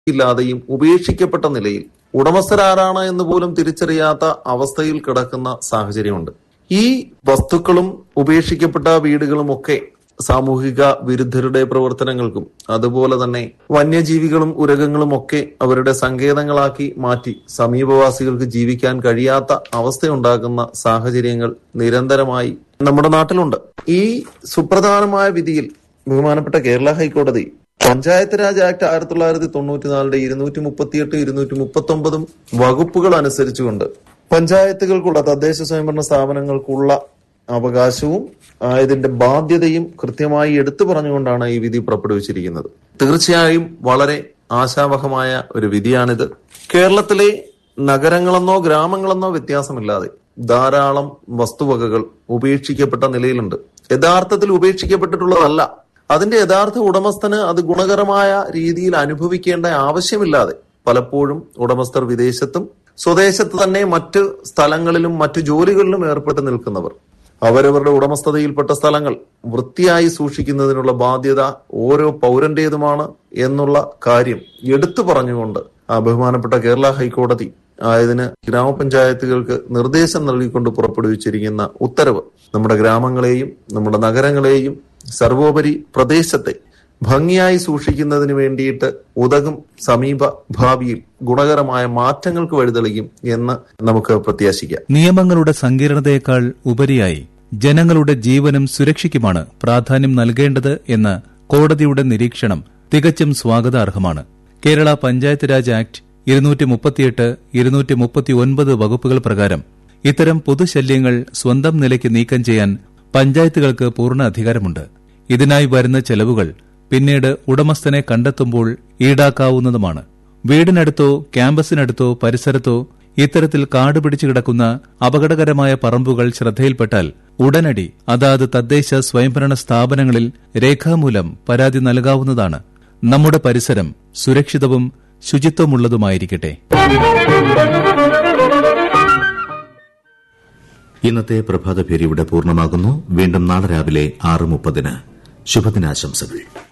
ഇല്ലാതെയും ഉപേക്ഷിക്കപ്പെട്ട നിലയിൽ ഉടമസ്ഥരാരാണ് എന്ന് പോലും തിരിച്ചറിയാത്ത അവസ്ഥയിൽ കിടക്കുന്ന സാഹചര്യമുണ്ട് ഈ വസ്തുക്കളും ഉപേക്ഷിക്കപ്പെട്ട വീടുകളും ഒക്കെ സാമൂഹിക വിരുദ്ധരുടെ പ്രവർത്തനങ്ങൾക്കും അതുപോലെ തന്നെ വന്യജീവികളും ഉരകങ്ങളും ഒക്കെ അവരുടെ സങ്കേതങ്ങളാക്കി മാറ്റി സമീപവാസികൾക്ക് ജീവിക്കാൻ കഴിയാത്ത അവസ്ഥയുണ്ടാക്കുന്ന സാഹചര്യങ്ങൾ നിരന്തരമായി നമ്മുടെ നാട്ടിലുണ്ട് ഈ സുപ്രധാനമായ വിധിയിൽ ബഹുമാനപ്പെട്ട കേരള ഹൈക്കോടതി പഞ്ചായത്ത് രാജ് ആക്ട് ആയിരത്തി തൊള്ളായിരത്തി തൊണ്ണൂറ്റിനാലിന്റെ ഇരുന്നൂറ്റി മുപ്പത്തിയെട്ട് ഇരുന്നൂറ്റി മുപ്പത്തി ഒമ്പതും വകുപ്പുകൾ അനുസരിച്ചുകൊണ്ട് പഞ്ചായത്തുകൾക്കുള്ള തദ്ദേശ സ്വയംഭരണ സ്ഥാപനങ്ങൾക്കുള്ള അവകാശവും ആ, ഇതിന്റെ ബാധ്യതയും കൃത്യമായി എടുത്തു പറഞ്ഞുകൊണ്ടാണ് ഈ വിധി പുറപ്പെടുവിച്ചിരിക്കുന്നത് തീർച്ചയായും വളരെ ആശാവഹമായ ഒരു വിധിയാണിത് കേരളത്തിലെ നഗരങ്ങളെന്നോ ഗ്രാമങ്ങളെന്നോ വ്യത്യാസമില്ലാതെ ധാരാളം വസ്തുവകകൾ ഉപേക്ഷിക്കപ്പെട്ട നിലയിലുണ്ട് യഥാർത്ഥത്തിൽ ഉപേക്ഷിക്കപ്പെട്ടിട്ടുള്ളതല്ല അതിന്റെ യഥാർത്ഥ ഉടമസ്ഥന് അത് ഗുണകരമായ രീതിയിൽ അനുഭവിക്കേണ്ട ആവശ്യമില്ലാതെ പലപ്പോഴും ഉടമസ്ഥർ വിദേശത്തും സ്വദേശത്ത് തന്നെ മറ്റ് സ്ഥലങ്ങളിലും മറ്റു ജോലികളിലും ഏർപ്പെട്ട് നിൽക്കുന്നവർ അവരവരുടെ ഉടമസ്ഥതയിൽപ്പെട്ട സ്ഥലങ്ങൾ വൃത്തിയായി സൂക്ഷിക്കുന്നതിനുള്ള ബാധ്യത ഓരോ പൗരന്റേതുമാണ് എന്നുള്ള കാര്യം എടുത്തു പറഞ്ഞുകൊണ്ട് ആ ബഹുമാനപ്പെട്ട കേരള ഹൈക്കോടതി ആയതിന് ഗ്രാമപഞ്ചായത്തുകൾക്ക് നിർദ്ദേശം നൽകിക്കൊണ്ട് പുറപ്പെടുവിച്ചിരിക്കുന്ന ഉത്തരവ് നമ്മുടെ ഗ്രാമങ്ങളെയും നമ്മുടെ നഗരങ്ങളെയും സർവോപരി പ്രദേശത്തെ ഭംഗിയായി സൂക്ഷിക്കുന്നതിന് വേണ്ടിയിട്ട് ഉതകും സമീപ ഭാവിയിൽ ഗുണകരമായ മാറ്റങ്ങൾക്ക് വഴിതെളിക്കും എന്ന് നമുക്ക് പ്രത്യാശിക്കാം നിയമങ്ങളുടെ സങ്കീർണതയേക്കാൾ ഉപരിയായി ജനങ്ങളുടെ ജീവനും സുരക്ഷയ്ക്കുമാണ് പ്രാധാന്യം നൽകേണ്ടത് എന്ന കോടതിയുടെ നിരീക്ഷണം തികച്ചും സ്വാഗതാർഹമാണ് കേരള പഞ്ചായത്ത് രാജ് ആക്ട് ഇരുന്നൂറ്റി മുപ്പത്തിയെട്ട് ഇരുന്നൂറ്റി മുപ്പത്തിയൊൻപത് വകുപ്പുകൾ പ്രകാരം ഇത്തരം പൊതുശല്യങ്ങൾ സ്വന്തം നിലയ്ക്ക് നീക്കം ചെയ്യാൻ പഞ്ചായത്തുകൾക്ക് പൂർണ്ണ അധികാരമുണ്ട് ഇതിനായി വരുന്ന ചെലവുകൾ പിന്നീട് ഉടമസ്ഥനെ കണ്ടെത്തുമ്പോൾ ഈടാക്കാവുന്നതുമാണ് വീടിനടുത്തോ ക്യാമ്പസിനടുത്തോ പരിസരത്തോ ഇത്തരത്തിൽ കാട് പിടിച്ചു കിടക്കുന്ന അപകടകരമായ പറമ്പുകൾ ശ്രദ്ധയിൽപ്പെട്ടാൽ ഉടനടി അതാത് തദ്ദേശ സ്വയംഭരണ സ്ഥാപനങ്ങളിൽ രേഖാമൂലം പരാതി നൽകാവുന്നതാണ് നമ്മുടെ പരിസരം സുരക്ഷിതവും ശുചിത്വമുള്ളതുമായിരിക്കട്ടെ ഇന്നത്തെ പ്രഭാതഭേരി ഇവിടെ പൂർണ്ണമാകുന്നു വീണ്ടും നാളെ രാവിലെ ആറ് മുപ്പതിന് ശുഭദിനാശംസകൾ